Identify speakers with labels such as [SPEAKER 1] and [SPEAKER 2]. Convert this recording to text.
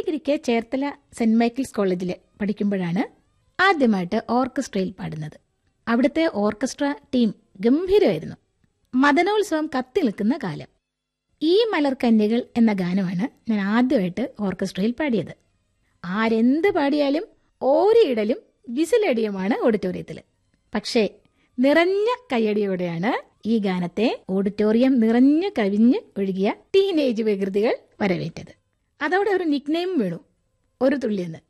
[SPEAKER 1] ഡിഗ്രിക്ക് Cherthala saint Michael's കോളേജിൽ പഠിക്കുമ്പോഴാണ് ആദ്യമായിട്ട് ഓർക്കസ്ട്രയിൽ പാടുന്നത് അവിടുത്തെ ഓർക്കസ്ട്ര ടീം ഗംഭീരമായിരുന്നു മദനോത്സവം കത്തി നിൽക്കുന്ന കാലം ഈ മലർക്കന്യകൾ എന്ന ഗാനമാണ് ഞാൻ ആദ്യമായിട്ട് ഓർക്കസ്ട്രയിൽ പാടിയത് ആരെന്ത് പാടിയാലും ഓരിയിടലും വിസിലടിയുമാണ് ഓഡിറ്റോറിയത്തിൽ പക്ഷേ നിറഞ്ഞ കയ്യടിയോടെയാണ് ഈ ഗാനത്തെ ഓഡിറ്റോറിയം നിറഞ്ഞു കവിഞ്ഞ് ഒഴുകിയ ടീനേജ് വികൃതികൾ വരവേറ്റത് അതോടെ ഒരു നിക്നെയിം വീണു ഒരു തുള്ളിയെന്ന്